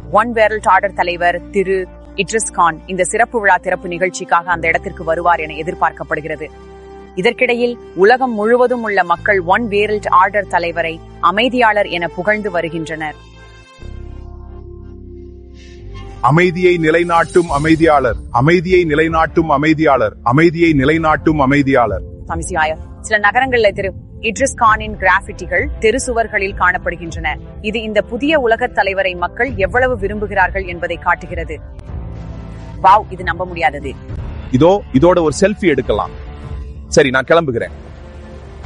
one வேரல்ட் order தலைவர் திரு இட்ரிஸ் கான் இந்த சிறப்பு விழா திறப்பு நிகழ்ச்சிக்காக அந்த இடத்திற்கு வருவார் என எதிர்பார்க்கப்படுகிறது இதற்கிடையில் உலகம் முழுவதும் உள்ள மக்கள் ஒன் வேரல்ட் ஆர்டர் தலைவரை அமைதியாளர் என புகழ்ந்து வருகின்றனர் அமைதியை நிலைநாட்டும் அமைதியாளர் அமைதியை நிலைநாட்டும் அமைதியாளர் அமைதியை நிலைநாட்டும் அமைதியாளர் சமிசியாய சில நகரங்கள்ல திரு இட்ரிஸ் கானின் கிராஃபிட்டிகள் தெரு சுவர்களில் காணப்படுகின்றன இது இந்த புதிய உலகத் தலைவரை மக்கள் எவ்வளவு விரும்புகிறார்கள் என்பதை காட்டுகிறது வாவ் இது நம்ப முடியாதது இதோ இதோட ஒரு செல்ஃபி எடுக்கலாம் சரி நான் கிளம்புகிறேன்